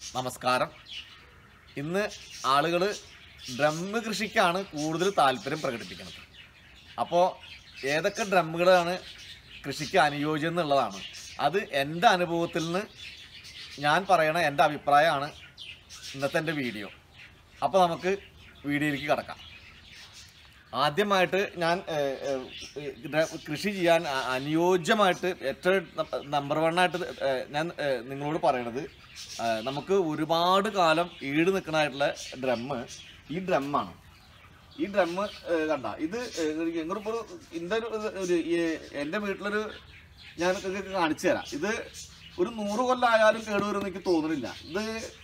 നമസ്കാരം ഇന്ന് ആളുകൾ ഡ്രമ്മ് കൃഷിക്കാണ് കൂടുതൽ താല്പര്യം പ്രകടിപ്പിക്കുന്നത് അപ്പോൾ ഏതൊക്കെ ഡ്രമ്മുകളാണ് കൃഷിക്ക് അനുയോജ്യം എന്നുള്ളതാണ് അത് എൻ്റെ അനുഭവത്തിൽ നിന്ന് ഞാൻ പറയണ എൻ്റെ അഭിപ്രായമാണ് ഇന്നത്തെ എൻ്റെ വീഡിയോ അപ്പോൾ നമുക്ക് വീഡിയോയിലേക്ക് കിടക്കാം ആദ്യമായിട്ട് ഞാൻ ഏഹ്, ഏഹ്, ഡ്ര- കൃഷി ചെയ്യാൻ അ- അനുയോജ്യമായിട്ട് ഏറ്റവും നമ്പർ വൺ ആയിട്ട് ഏഹ്, ഞാൻ ഏഹ്, നിങ്ങളോട് പറയണത് ഏഹ്, നമുക്ക് ഒരുപാട് കാലം ഈട് നിൽക്കണായിട്ടുള്ള ഡ്രമ്മ് ഈ ഡ്രമ്മാണ് ഈ ഡ്രമ്മ് കണ്ട ഇത് എങ്ങോട്ടിപ്പോൾ എൻ്റെ ഒരു ഇത് ഒരു ഈ- എൻ്റെ വീട്ടിലൊരു ഞാൻ നിങ്ങൾക്ക് കാണിച്ചു തരാം ഇത് ഒരു നൂറ് കൊല്ലം ആയാലും കേടുവരുമെന്ന് എനിക്ക് തോന്നുന്നില്ല ഇത്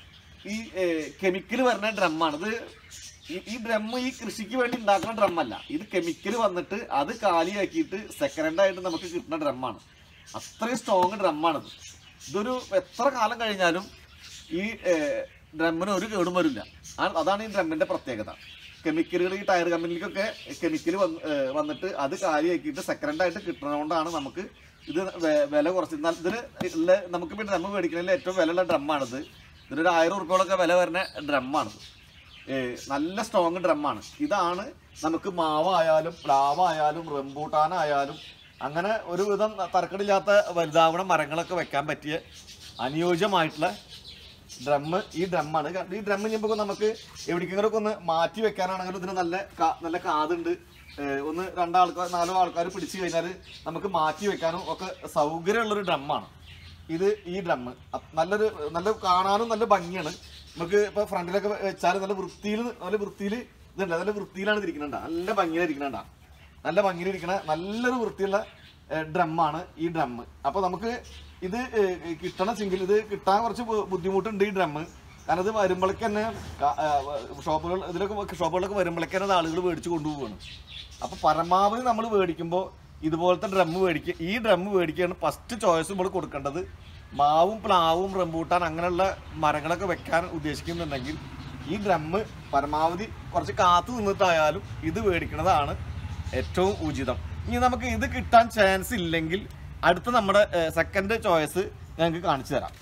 ഈ കെമിക്കൽ വരുന്ന ഡ്രമ്മാണ് ഇത് ഈ- ഈ ഡ്രം ഈ കൃഷിക്ക് വേണ്ടി ഉണ്ടാക്കുന്ന ഡ്രമ്മല്ല ഇത് കെമിക്കൽ വന്നിട്ട് അത് കാലിയാക്കിയിട്ട് സെക്കൻഡ് ആയിട്ട് നമുക്ക് കിട്ടുന്ന ഡ്രമ്മാണ് അത്രയും സ്ട്രോങ് ഡ്രമ്മാണിത് ഇതൊരു എത്ര കാലം കഴിഞ്ഞാലും ഈ ഡ്രമ്മിന് ഒരു കേടും വരില്ല ആ- അതാണ് ഈ ഡ്രമ്മിന്റെ പ്രത്യേകത കെമിക്കലുകൾ ഈ ടയർ കമ്പനിക്കൊക്കെ കെമിക്കൽ വന്നിട്ട് അത് കാലിയാക്കിയിട്ട് സെക്കൻഡ് ആയിട്ട് കിട്ടുന്നതുകൊണ്ടാണ് നമുക്ക് ഇത് വെ- വില കുറച്ച് എന്നാൽ ഇതിന് ഉള്ള നമുക്ക് പിന്നെ ഡ്രമ്മ് മേടിക്കുന്നതിൽ ഏറ്റവും വിലയുള്ള ഡ്രമ്മാണിത് ഇതിനൊരു ആയിരം ഉറുപ്പ്യോളൊക്കെ വില വരുന്ന ഡ്രമ്മാണിത് ഏഹ് നല്ല സ്ട്രോങ് ഡ്രമ്മാണ് ഇതാണ് നമുക്ക് മാവായാലും പ്ലാവായാലും റംബൂട്ടാനായാലും അങ്ങനെ ഒരു വിധം തരക്കടില്ലാത്ത വലുതാവണ മരങ്ങളൊക്കെ വെക്കാൻ പറ്റിയ അനുയോജ്യമായിട്ടുള്ള ഡ്രമ്മ് ഈ ഡ്രമ്മാണ് ഈ ഡ്രമ്മ് ചെയ്യുമ്പോൾ നമുക്ക് എവിടേക്കെങ്കിലുമൊക്കെ ഒന്ന് മാറ്റി വെക്കാനാണെങ്കിലും ഇതിന് നല്ല കാ- നല്ല കാതുണ്ട് ഏഹ് ഒന്ന് രണ്ടാൾക്കാർ നാലോ ആൾക്കാർ പിടിച്ചു കഴിഞ്ഞാൽ നമുക്ക് മാറ്റി വെക്കാനും ഒക്കെ സൗകര്യമുള്ളൊരു ഡ്രമ്മാണ് ഇത് ഈ ഡ്രമ്മ് നല്ലൊരു നല്ല കാണാനും നല്ല ഭംഗിയാണ് നമുക്ക് ഇപ്പൊ ഫ്രണ്ടിലൊക്കെ വെച്ചാൽ നല്ല വൃത്തിയിൽ നല്ല വൃത്തിയിൽ ഇതുണ്ട് നല്ല വൃത്തിയിലാണ് ഇരിക്കുന്നുണ്ട നല്ല ഭംഗിയിലിരിക്കുന്നുണ്ട നല്ല ഭംഗിയിലിരിക്കണ നല്ലൊരു വൃത്തിയുള്ള ഡ്രമ്മാണ് ഈ ഡ്രമ്മ് അപ്പൊ നമുക്ക് ഇത് ഏഹ്, കിട്ടണമെങ്കിൽ ഇത് കിട്ടാൻ കുറച്ച് ബു- ബുദ്ധിമുട്ടുണ്ട് ഈ ഡ്രമ്മ് കാരണം ഇത് വരുമ്പോഴേക്ക് തന്നെ ക- ആ, ഷോപ്പുകൾ ഇതിലൊക്കെ ഷോപ്പുകളിലൊക്കെ വരുമ്പോഴേക്ക് തന്നെ ആളുകൾ മേടിച്ച് കൊണ്ടുപോവാണ് അപ്പൊ പരമാവധി നമ്മൾ മേടിക്കുമ്പോൾ ഇതുപോലത്തെ ഡ്രമ്മ് മേടിക്കുക ഈ ഡ്രമ്മ് മേടിക്കുകയാണ് ഫസ്റ്റ് ചോയ്സ് നമ്മൾ കൊടുക്കേണ്ടത് മാവും പ്ലാവും റംബൂട്ടാൻ അങ്ങനെയുള്ള മരങ്ങളൊക്കെ വെക്കാൻ ഉദ്ദേശിക്കുന്നുണ്ടെങ്കിൽ ഈ ഡ്രമ്മ് പരമാവധി കുറച്ച് കാത്തു നിന്നിട്ടായാലും ഇത് മേടിക്കുന്നതാണ് ഏറ്റവും ഉചിതം ഇനി നമുക്ക് ഇത് കിട്ടാൻ ചാൻസ് ഇല്ലെങ്കിൽ അടുത്ത നമ്മുടെ സെക്കൻഡ് ചോയ്സ് ഞങ്ങൾക്ക് കാണിച്ചു തരാം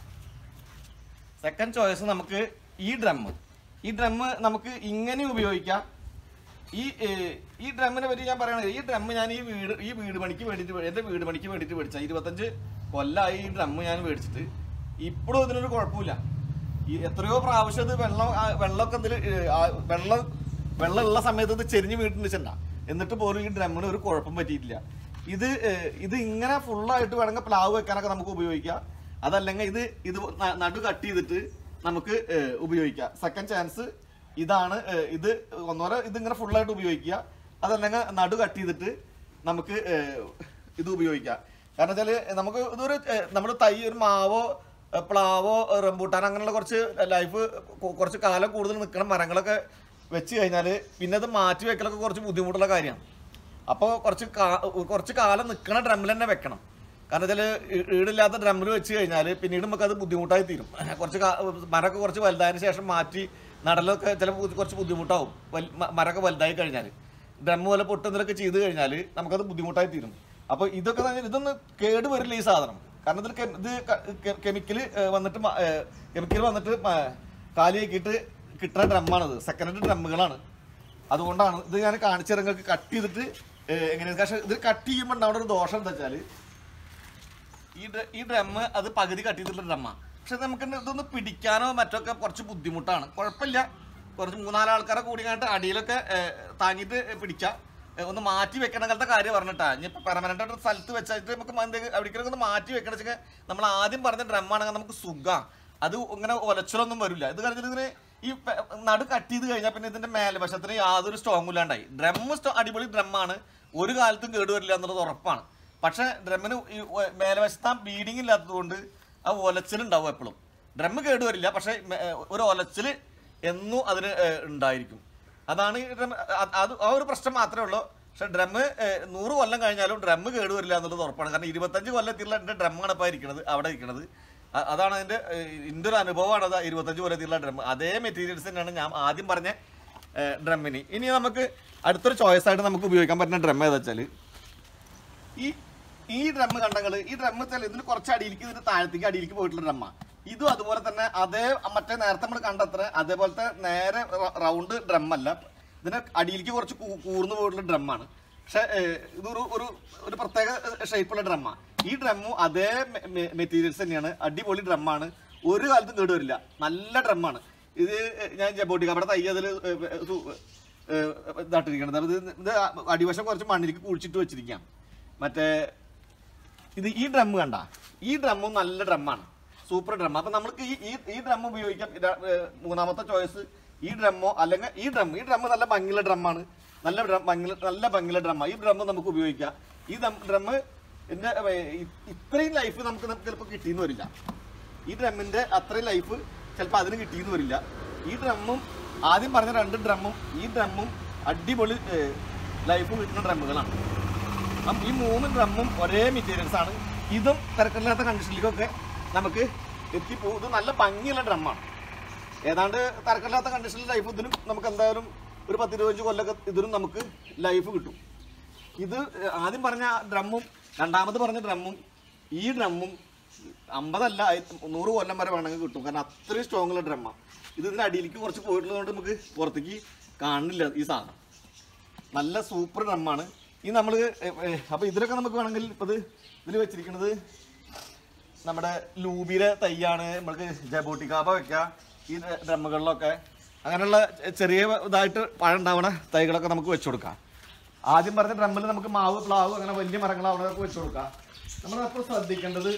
സെക്കൻഡ് ചോയ്സ് നമുക്ക് ഈ ഡ്രമ്മ് ഈ ഡ്രമ്മ് നമുക്ക് ഇങ്ങനെ ഉപയോഗിക്കാം ഈ ഏഹ്, ഈ ഡ്രമ്മിനെ പറ്റി ഞാൻ പറയണത് ഈ ഡ്രമ്മ് ഞാൻ ഈ വീട് ഈ വീട് പണിക്ക് വേണ്ടിയിട്ട് വേ- എൻ്റെ വീട് പണിക്ക് വേണ്ടിയിട്ട് മേടിച്ച ഇരുപത്തഞ്ച് കൊല്ലമായി ഈ ഡ്രമ്മ് ഞാൻ മേടിച്ചിട്ട് ഇപ്പോഴും ഇതിനൊരു കുഴപ്പമില്ല ഈ എത്രയോ പ്രാവശ്യം ഇത് വെള്ളം ആ, വെള്ളമൊക്കെ ഇതിൽ വെള്ളം വെള്ളമുള്ള സമയത്ത് ഇത് ചെരിഞ്ഞ് വീട്ടിൽ എന്നിട്ട് പോലും ഈ ഡ്രമ്മിന് ഒരു കുഴപ്പം പറ്റിയിട്ടില്ല ഇത് ഏഹ്, ഇത് ഇങ്ങനെ ഫുള്ളായിട്ട് വേണമെങ്കിൽ പ്ലാവ് വെക്കാനൊക്കെ നമുക്ക് ഉപയോഗിക്കാം അതല്ലെങ്കിൽ ഇത് ഇത് ന- നടു കട്ട് ചെയ്തിട്ട് നമുക്ക് ഏഹ്, ഉപയോഗിക്കാം സെക്കൻഡ് ചാൻസ് ഇതാണ് ഏഹ്, ഇത് ഒന്നോരെ ഇതിങ്ങനെ ഫുള്ളായിട്ട് ഉപയോഗിക്കുക അതല്ലെങ്കിൽ നടു കട്ട് ചെയ്തിട്ട് നമുക്ക് ഏഹ്, ഇത് ഉപയോഗിക്കാം കാരണം വെച്ചാല് നമുക്ക് ഇതൊരു ഏഹ്, നമ്മുടെ തൈ ഒരു മാവോ ഏഹ്, പ്ലാവോ റംബൂട്ടാൻ അങ്ങനെയുള്ള കുറച്ച് ലൈഫ് കുറച്ച് കാലം കൂടുതൽ നിൽക്കുന്ന മരങ്ങളൊക്കെ വെച്ച് കഴിഞ്ഞാൽ പിന്നെ അത് മാറ്റി വെക്കലൊക്കെ കുറച്ച് ബുദ്ധിമുട്ടുള്ള കാര്യമാണ് അപ്പോൾ കുറച്ച് കാ- കുറച്ച് കാലം നിൽക്കണ ഡ്രമ്മിൽ തന്നെ വെക്കണം കാരണം വെച്ചാൽ ഈടില്ലാത്ത ഡ്രമ്മിൽ വെച്ച് കഴിഞ്ഞാൽ പിന്നീട് നമുക്ക് അത് ബുദ്ധിമുട്ടായി തീരും കുറച്ച് കാ- മരമൊക്കെ കുറച്ച് വലുതായതിനു ശേഷം മാറ്റി നടലൊക്കെ ചില കുറച്ച് ബുദ്ധിമുട്ടാവും വൽ- മ- മരമൊക്കെ വലുതായി കഴിഞ്ഞാൽ ഡ്രമ്മ് പോലെ പൊട്ടുന്നതൊക്കെ ചെയ്ത് കഴിഞ്ഞാൽ നമുക്കത് ബുദ്ധിമുട്ടായി തീരും അപ്പോൾ ഇതൊക്കെ തന്നെ ഇതൊന്നും കേട് വരില്ല ഈ സാധനം കാരണം ഇതിൽ കെ- ഇത് കെമിക്കൽ വന്നിട്ട് കെമിക്കൽ വന്നിട്ട് മ- കാലിയാക്കിയിട്ട് കിട്ടുന്ന ഡ്രമ്മാണിത് സെക്കൻഡ് ഡ്രമ്മുകളാണ് അതുകൊണ്ടാണ് ഇത് ഞാൻ കാണിച്ചു തരാം നിങ്ങൾക്ക് കട്ട് ചെയ്തിട്ട് ഏഹ്, എങ്ങനെയാണ് പക്ഷേ ഇത് കട്ട് ചെയ്യുമ്പോൾ ഉണ്ടാവുന്ന ഒരു ദോഷം എന്താ വെച്ചാൽ ഈ ഡ്ര- ഈ ഡ്രമ്മ് അത് പകുതി കട്ട് ചെയ്തിട്ടുള്ള ഡ്രമ്മാണ് പക്ഷെ നമുക്ക് ഇതൊന്ന് പിടിക്കാനോ മറ്റൊക്കെ കുറച്ച് ബുദ്ധിമുട്ടാണ് കുഴപ്പമില്ല കുറച്ച് മൂന്നാല് ആൾക്കാരെ കൂടി കണ്ടിട്ട് അടിയിലൊക്കെ ഏഹ്, താങ്ങിയിട്ട് പിടിക്കാം ഏഹ്, ഒന്ന് മാറ്റി വെക്കണ അങ്ങനത്തെ കാര്യം പറഞ്ഞിട്ടാ ഇനിയിപ്പോൾ പെർമനന്റ് ആയിട്ട് ഒരു സ്ഥലത്ത് വെച്ചിട്ട് നമുക്ക് എന്തെങ്കിലും എവിടേക്കൊക്കെ ഒന്ന് മാറ്റി വെക്കണം വെച്ചാൽ നമ്മൾ ആദ്യം പറഞ്ഞ ഡ്രമ്മാണെങ്കിൽ നമുക്ക് സുഖം അത് ഇങ്ങനെ ഒലച്ചിലൊന്നും വരില്ല ഇത് കഴിഞ്ഞിട്ട് ഇതിന് ഈ പെ- നടു കട്ട് ചെയ്ത് കഴിഞ്ഞാൽ പിന്നെ ഇതിന്റെ മേൽവശത്തിന് യാതൊരു സ്ട്രോങ് ഇല്ലാണ്ടായി ഡ്രമ്മ് അടിപൊളി ഡ്രമ്മാണ് ഒരു കാലത്തും കേടുവരില്ല എന്നുള്ളത് ഉറപ്പാണ് പക്ഷെ ഡ്രമ്മിന് ഈ ഒ- മേൽവശത്ത് ആ ബീഡിങ് ഇല്ലാത്തത് കൊണ്ട് ആ ഒലച്ചിലുണ്ടാവും എപ്പോഴും ഡ്രമ്മ് കേടുവരില്ല പക്ഷെ മേ- ഒരു ഒലച്ചിൽ എന്നും അതിന് ഏഹ്, ഉണ്ടായിരിക്കും അതാണ് ഈ ഡ്രം അത് അത് ആ ഒരു പ്രശ്നം മാത്രമേ ഉള്ളൂ പക്ഷെ ഡ്രമ്മ് നൂറ് കൊല്ലം കഴിഞ്ഞാലും ഡ്രമ്മ് കേടുവരില്ല എന്നുള്ളത് ഉറപ്പാണ് കാരണം ഇരുപത്തഞ്ച് കൊല്ലത്തിലുള്ള എൻ്റെ ഡ്രമ്മാണ് ഇപ്പോൾ ഇരിക്കുന്നത് അവിടെ ഇരിക്കുന്നത് അ- അതാണ് അതിൻ്റെ എൻ്റെ ഒരു അനുഭവമാണ് അത് ഇരുപത്തഞ്ച് കൊല്ലത്തിലുള്ള ഡ്രമ്മ് അതേ മെറ്റീരിയൽസ് തന്നെയാണ് ഞാൻ ആദ്യം പറഞ്ഞ ഡ്രമ്മിന് ഇനി നമുക്ക് അടുത്തൊരു ചോയ്സ് ആയിട്ട് നമുക്ക് ഉപയോഗിക്കാൻ പറ്റുന്ന ഡ്രം ഏതാ വെച്ചാൽ ഈ ഈ ഡ്രം കണ്ടങ്ങള് ഈ ഡ്രം വെച്ചാൽ ഇതിന് കുറച്ച് അടിയിലേക്ക് ഇതിന് താഴത്തേക്ക് അടിയിലേക്ക് പോയിട്ടുള്ള ഡ്രമ്മാണ് ഇതും അതുപോലെ തന്നെ അതേ മറ്റേ നേരത്തെ നമ്മൾ കണ്ടത്ര അതേപോലത്തെ നേരെ റൗണ്ട് ഡ്രം അല്ല ഇതിന് അടിയിലേക്ക് കുറച്ച് കൂ- കൂർന്നു പോയിട്ടുള്ള ഡ്രമ്മാണ് പക്ഷെ ഏഹ്, ഇതൊരു ഒരു ഒരു പ്രത്യേക ഷേപ്പുള്ള ഡ്രമ്മാണ് ഈ ഡ്രമ്മും അതേ മെറ്റീരിയൽസ് തന്നെയാണ് അടിപൊളി ഡ്രമ്മാണ് ഒരു കാലത്തും കേടുവരില്ല നല്ല ഡ്രമ്മാണ് ഇത് ഞാൻ ജബോട്ടിക്ക് അവിടെ തയ്യ അതിൽ ഇതായിട്ടിരിക്കണത് അത് ഇത് അടിവശം കുറച്ച് മണ്ണിലേക്ക് കുഴിച്ചിട്ട് വെച്ചിരിക്കാം മറ്റേ ഇത് ഈ ഡ്രം കണ്ട ഈ ഡ്രമ്മും നല്ല ഡ്രമ്മാണ് സൂപ്പർ ഡ്രം അപ്പൊ നമുക്ക് ഈ ഈ ഈ ഡ്രം ഉപയോഗിക്കാം ഇത്, ഏർ, മൂന്നാമത്തെ ചോയ്സ് ഈ ഡ്രമ്മോ അല്ലെങ്കിൽ ഈ ഡ്രം ഈ ഡ്രം നല്ല ഭംഗിയുള്ള ഡ്രമ്മാണ് നല്ല ഡ്രം ഭംഗിയുള്ള നല്ല ഭംഗിയുള്ള ഡ്രമ്മാണ് ഈ ഡ്രം നമുക്ക് ഉപയോഗിക്കാം ഈ ഡ്രം ഇതിന്റെ ഏർ, ഇ- ഇത്രയും ലൈഫ് നമുക്ക് ചിലപ്പോൾ കിട്ടിയെന്ന് വരില്ല ഈ ഡ്രമ്മിന്റെ അത്രയും ലൈഫ് ചിലപ്പോൾ അതിന് കിട്ടിയെന്ന് വരില്ല ഈ ഡ്രമ്മും ആദ്യം പറഞ്ഞ രണ്ട് ഡ്രമ്മും ഈ ഡ്രമ്മും അടിപൊളി ലൈഫ് കിട്ടുന്ന ഡ്രമ്മുകളാണ് അപ്പം ഈ മൂന്ന് ഡ്രമ്മും ഒരേ മെറ്റീരിയൽസ് ആണ് ഇതും തിരക്കില്ലാത്ത കണ്ടീഷനിലേക്കൊക്കെ നമുക്ക് എത്തിപ്പോകും ഇത് നല്ല ഭംഗിയുള്ള ഡ്രമ്മാണ് ഏതാണ്ട് തിരക്കില്ലാത്ത കണ്ടീഷനിൽ ലൈഫ് ഇതിനും നമുക്ക് എന്തായാലും ഒരു പത്തിരുപത്തഞ്ച് കൊല്ലൊക്കെ ഇതിനും നമുക്ക് ലൈഫ് കിട്ടും ഇത് ആദ്യം പറഞ്ഞ ഡ്രമ്മും രണ്ടാമത് പറഞ്ഞ ഡ്രമ്മും ഈ ഡ്രമ്മും അമ്പതല്ല ആയി- നൂറ് കൊല്ലം വരെ വേണമെങ്കിൽ കിട്ടും കാരണം അത്രയും സ്ട്രോങ് ഉള്ള ഡ്രമ്മാണ് ഇത് ഇതിന്റെ അടിയിലേക്ക് കുറച്ച് പോയിട്ടുള്ളതുകൊണ്ട് നമുക്ക് പുറത്തേക്ക് കാണുന്നില്ല ഈ സാധനം നല്ല സൂപ്പർ ഡ്രമ്മാണ് ഈ നമ്മൾ അപ്പോൾ ഇതിലൊക്കെ നമുക്ക് വേണമെങ്കിൽ ഇപ്പോൾ ഇത് ഇതിൽ വെച്ചിരിക്കുന്നത് നമ്മുടെ ലൂബിയിലെ തൈയാണ് നമുക്ക് ജബോട്ടിക്കാപ്പ വെക്കാം ഈ ഡ്രമ്മുകളിലൊക്കെ അങ്ങനെയുള്ള ചെറിയ ഇതായിട്ട് പഴം ഉണ്ടാവണ തൈകളൊക്കെ നമുക്ക് വെച്ചു കൊടുക്കാം ആദ്യം പറഞ്ഞ ഡ്രമ്മിൽ നമുക്ക് മാവ് പ്ലാവ് അങ്ങനെ വലിയ മരങ്ങൾ അവിടെ വെച്ചു കൊടുക്കാം നമ്മളപ്പോൾ ശ്രദ്ധിക്കേണ്ടത്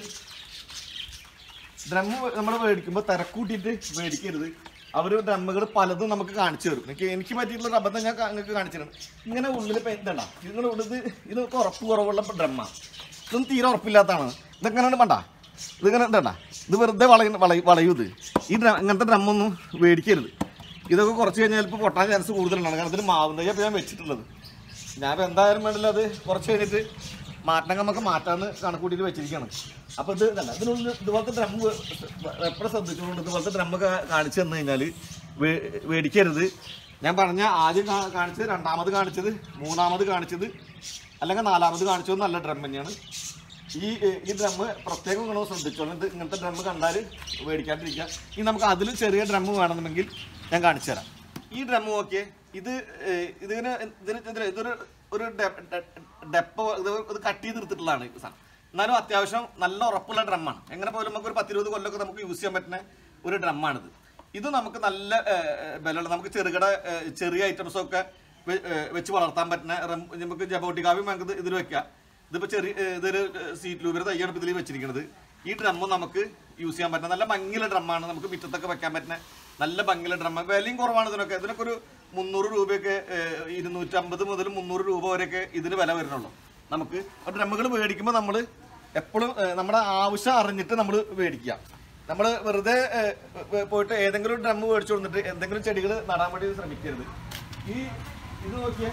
ഡ്രം നമ്മൾ മേടിക്കുമ്പോൾ തിരക്കൂട്ടിയിട്ട് മേടിക്കരുത് അവർ ഡ്രമ്മുകൾ പലതും നമുക്ക് കാണിച്ചു തരും എനിക്ക് എനിക്ക് പറ്റിയിട്ടുള്ള ഒരു അബദ്ധം ഞാൻ നിങ്ങൾക്ക് കാണിച്ചു തരും ഇങ്ങനെ ഉള്ളിൽ പെയിൻ്റ് നിങ്ങൾ ഇത് ഇത് ഉറപ്പ് കുറവുള്ള ഡ്രമ്മാണ് ഇതൊന്നും തീരെ ഉറപ്പില്ലാത്തതാണ് ഇതെങ്ങനെയാണ് പണ്ട ഇതിങ്ങനെ ഇതണ്ട ഇത് വെറുതെ വളയ വളയും വളയും ഇത് ഈ ഡ്രം ഇങ്ങനത്തെ ഡ്രമ്മൊന്നും മേടിക്കരുത് ഇതൊക്കെ കുറച്ച് കഴിഞ്ഞാൽ ഇപ്പോൾ പൊട്ടാൻ ചാൻസ് കൂടുതലാണ് കാരണം ഇതിൽ മാവും തയ്യാ ഞാൻ വെച്ചിട്ടുള്ളത് ഞാൻ ഇപ്പൊ എന്തായാലും വേണ്ടില്ല അത് കുറച്ച് കഴിഞ്ഞിട്ട് മാറ്റം നമുക്ക് മാറ്റാന്ന് കണക്കൂട്ടിയിട്ട് വെച്ചിരിക്കുകയാണ് അപ്പൊ ഇത് ഇതല്ല ഇതിനുള്ളിൽ ഇതുപോലത്തെ ഡ്രം എപ്പോഴും ശ്രദ്ധിച്ചുകൊണ്ട് ഇതുപോലത്തെ ഡ്രമ്മൊക്കെ കാണിച്ചു തന്നു കഴിഞ്ഞാൽ മേടിക്കരുത് ഞാൻ പറഞ്ഞ ആദ്യം കാ- കാണിച്ചത് രണ്ടാമത് കാണിച്ചത് മൂന്നാമത് കാണിച്ചത് അല്ലെങ്കിൽ നാലാമത് കാണിച്ചത് നല്ല ഡ്രം തന്നെയാണ് ഈ ഏഹ്, ഈ ഡ്രം പ്രത്യേകം നിങ്ങൾ ശ്രദ്ധിച്ചോളൂ ഇത് ഇങ്ങനത്തെ ഡ്രം കണ്ടാൽ മേടിക്കാണ്ടിരിക്കുക ഇനി നമുക്ക് അതിലും ചെറിയ ഡ്രം വേണമെന്നുണ്ടെങ്കിൽ ഞാൻ കാണിച്ചു തരാം ഈ ഡ്രം നോക്കിയേ ഇത് ഏഹ്, ഇതിന് ഇതിന് ഇതിന് ഇതൊരു ഒരു ഡെപ്പോ ഇത് ഇത് കട്ട് ചെയ്ത് എടുത്തിട്ടുള്ളതാണ് ഈ സാധനം എന്നാലും അത്യാവശ്യം നല്ല ഉറപ്പുള്ള ഡ്രമ്മാണ് എങ്ങനെ പോലും നമുക്ക് ഒരു പത്തിരുപത് കൊല്ലമൊക്കെ നമുക്ക് യൂസ് ചെയ്യാൻ പറ്റുന്ന ഒരു ഡ്രമ്മാണിത് ഇത് നമുക്ക് നല്ല ഏഹ്, ബലമുള്ള നമുക്ക് ചെറുകിട ഏഹ്, ചെറിയ ഐറ്റംസ് ഒക്കെ വെ- ഏഹ്, വെച്ച് വളർത്താൻ പറ്റുന്ന റം- നമുക്ക് ജബോട്ടിക്കാവ്യം നമുക്ക് ഇതിൽ വെക്കാം ഇതിപ്പോൾ ചെറിയ ഏഹ്, ഇതൊരു സീറ്റ് ലൂബിയുടെ തയ്യാണ് ഇപ്പോൾ ഇതിൽ വെച്ചിരിക്കുന്നത് ഈ ഡ്രമ്മ് നമുക്ക് യൂസ് ചെയ്യാൻ പറ്റുന്ന നല്ല ഭംഗിയുള്ള ഡ്രമ്മാണ് നമുക്ക് മുറ്റത്തൊക്കെ വെക്കാൻ പറ്റുന്ന നല്ല ഭംഗിയുള്ള ഡ്രമ്മ് വിലയും കുറവാണ് ഇതിനൊക്കെ ഇതിനൊക്കെ ഒരു മുന്നൂറ് രൂപയൊക്കെ ഏഹ്, ഇരുന്നൂറ്റമ്പത് മുതൽ മുന്നൂറ് രൂപ വരെയൊക്കെ ഇതിന് വില വരുന്നുള്ളൂ നമുക്ക് ഡ്രമ്മുകൾ മേടിക്കുമ്പോൾ നമ്മൾ എപ്പോഴും നമ്മുടെ ആവശ്യം അറിഞ്ഞിട്ട് നമ്മൾ മേടിക്കുക നമ്മൾ വെറുതെ ഏഹ്, ഏഹ്, പോയിട്ട് ഏതെങ്കിലും ഡ്രം മേടിച്ചു കൊടുത്തിട്ട് എന്തെങ്കിലും ചെടികൾ നടാൻ വേണ്ടി ശ്രമിക്കരുത് ഈ ഇത് നോക്കിയേ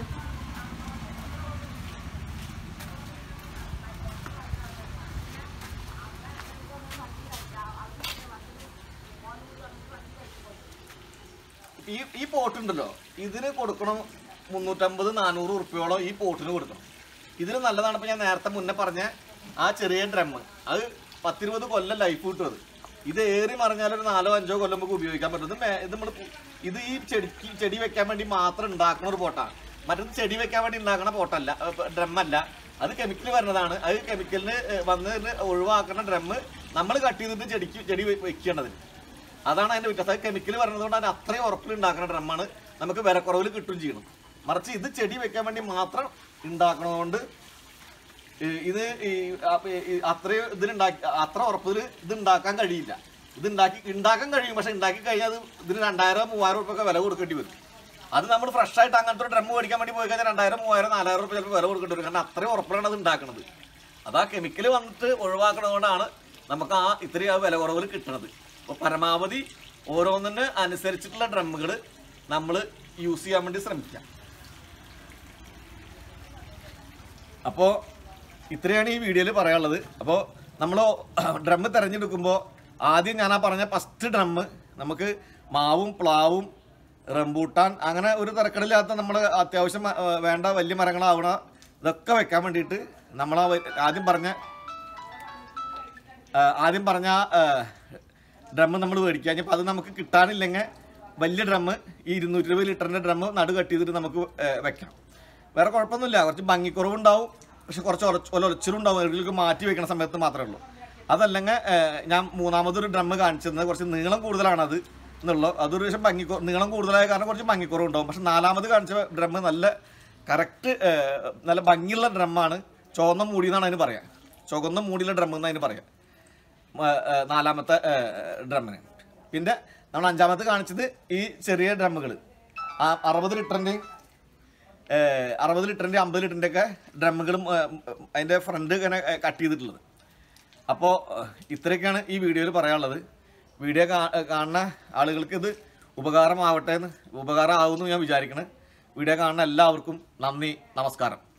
ഈ ഈ പോട്ട് ഉണ്ടല്ലോ ഇതിന് കൊടുക്കണം മുന്നൂറ്റമ്പത് നാനൂറ് ഉറുപ്പ്യോളം ഈ പോട്ടിന് കൊടുക്കണം ഇതിന് നല്ലതാണ് ഇപ്പൊ ഞാൻ നേരത്തെ മുന്നേ പറഞ്ഞ ആ ചെറിയ ഡ്രം അത് പത്തിരുപത് കൊല്ലം ലൈഫ് കിട്ടും അത് ഇത് ഏറി മറിഞ്ഞാൽ ഒരു നാലോ അഞ്ചോ കൊല്ലം നമുക്ക് ഉപയോഗിക്കാൻ പറ്റും ഇത് മേ- ഇത് നമ്മൾ ഇത് ഈ ചെടിക്ക് ചെടി വെക്കാൻ വേണ്ടി മാത്രം ഉണ്ടാക്കുന്ന ഒരു പോട്ടാണ് മറ്റത് ചെടി വെക്കാൻ വേണ്ടി ഉണ്ടാക്കുന്ന പോട്ടല്ല ഡ്രം അല്ല അത് കെമിക്കൽ വരുന്നതാണ് അത് കെമിക്കലിന് വന്നതിന് ഒഴിവാക്കുന്ന ഡ്രം നമ്മൾ കട്ട് ചെയ്തിട്ട് ചെടിക്ക് ചെടി വെ- വെക്കേണ്ടത് അതാണ് അതിന്റെ വ്യത്യാസം അത് കെമിക്കൽ വരുന്നതുകൊണ്ട് അതിന് അത്രയും ഉറപ്പിൽ ഉണ്ടാക്കുന്ന ഡ്രമ്മാണ് നമുക്ക് വിലക്കുറവിൽ കിട്ടും ചെയ്യണം മറിച്ച് ഇത് ചെടി വെക്കാൻ വേണ്ടി മാത്രം ഉണ്ടാക്കണതുകൊണ്ട് ഈ ഇത് ഈ അ- ഈ അത്രയും ഇതിനുണ്ടാക്കി അത്ര ഉറപ്പിൽ ഇത് ഉണ്ടാക്കാൻ കഴിയില്ല ഇത് ഉണ്ടാക്കി ഉണ്ടാക്കാൻ കഴിയും പക്ഷെ ഉണ്ടാക്കി കഴിഞ്ഞാൽ അത് ഇതിന് രണ്ടായിരം മൂവായിരം ഉറുപ്പൊക്കെ വില കൊടുക്കേണ്ടി വരും അത് നമ്മൾ ഫ്രഷ് ആയിട്ട് അങ്ങനത്തെ ഒരു ഡ്രം മേടിക്കാൻ വേണ്ടി പോയി കഴിഞ്ഞാൽ രണ്ടായിരം മൂവായിരം നാലായിരം ഉറുപ്പ് ചിലപ്പോൾ വില കൊടുക്കേണ്ടി വരും കാരണം അത്രയും ഉറപ്പിലാണ് അത് ഉണ്ടാക്കുന്നത് അതാ കെമിക്കൽ വന്നിട്ട് ഒഴിവാക്കണതുകൊണ്ടാണ് നമുക്ക് ആ ഇത്രയും ആ വില കുറവിൽ കിട്ടുന്നത് അപ്പോൾ പരമാവധി ഓരോന്നിന് അനുസരിച്ചിട്ടുള്ള ഡ്രമ്മുകൾ നമ്മൾ യൂസ് ചെയ്യാൻ വേണ്ടി ശ്രമിക്കാം അപ്പോൾ ഇത്രയാണ് ഈ വീഡിയോയിൽ പറയാനുള്ളത് അപ്പോൾ നമ്മൾ ഡ്രമ്മ് തിരഞ്ഞെടുക്കുമ്പോൾ ആദ്യം ഞാൻ ആ പറഞ്ഞ ഫസ്റ്റ് ഡ്രമ്മ് നമുക്ക് മാവും പ്ലാവും റംബൂട്ടാൻ അങ്ങനെ ഒരു തിരക്കടില്ലാത്ത നമ്മൾ അത്യാവശ്യം ആ, വേണ്ട വലിയ മരങ്ങളാവണ ഇതൊക്കെ വെക്കാൻ വേണ്ടിയിട്ട് നമ്മൾ ആദ്യം പറഞ്ഞ ആ, ആദ്യം പറഞ്ഞ ഡ്രം നമ്മൾ മേടിക്കുക അപ്പോൾ അത് നമുക്ക് കിട്ടാനില്ലെങ്കിൽ വലിയ ഡ്രം ഈ ഇരുന്നൂറ്റി ഇരുപത് ലിറ്ററിൻ്റെ ഡ്രം നടു കട്ട് ചെയ്തിട്ട് നമുക്ക് ഏ, വെക്കാം വേറെ കുഴപ്പമൊന്നുമില്ല കുറച്ച് ഭംഗിക്കുറവുണ്ടാവും പക്ഷെ കുറച്ച് ഉറച്ച് ഒരു ഉറച്ചിലുണ്ടാവും എവിടെയെങ്കിലും മാറ്റി വെക്കുന്ന സമയത്ത് മാത്രമേ ഉള്ളൂ അതല്ലെങ്കിൽ ഏ, ഞാൻ മൂന്നാമതൊരു ഡ്രം കാണിച്ചിരുന്നത് കുറച്ച് നീളം കൂടുതലാണ് അത് എന്നുള്ളത് അതൊരു പക്ഷേ ഭംഗി നീളം കൂടുതലായ കാരണം കുറച്ച് ഭംഗിക്കുറവുണ്ടാവും പക്ഷെ നാലാമത് കാണിച്ച ഡ്രം നല്ല കറക്റ്റ് നല്ല ഭംഗിയുള്ള ഡ്രമ്മാണ് ചുവന്ന മൂടി എന്നാണ് അതിന് പറയാം ചുവന്ന മൂടിയുള്ള ഡ്രം എന്ന് അതിന് പറയാം മ- ഏ, നാലാമത്തെ ഡ്രമ്മിന് പിന്നെ നമ്മൾ അഞ്ചാമത്തെ കാണിച്ചത് ഈ ചെറിയ ഡ്രമ്മുകൾ ആ അറുപത് ലിറ്ററിൻ്റെയും അറുപത് ലിറ്ററിൻ്റെ അമ്പത് ലിറ്ററിൻ്റെ ഒക്കെ ഡ്രമ്മുകളും അതിൻ്റെ ഫ്രണ്ട് ഇങ്ങനെ കട്ട് ചെയ്തിട്ടുള്ളത് അപ്പോൾ ഇത്രയൊക്കെയാണ് ഈ വീഡിയോയിൽ പറയാനുള്ളത് വീഡിയോ കാ- കാണുന്ന ആളുകൾക്ക് ഇത് ഉപകാരമാവട്ടെ എന്ന് ഉപകാരമാവുമെന്ന് ഞാൻ വിചാരിക്കണം വീഡിയോ കാണുന്ന എല്ലാവർക്കും നന്ദി നമസ്കാരം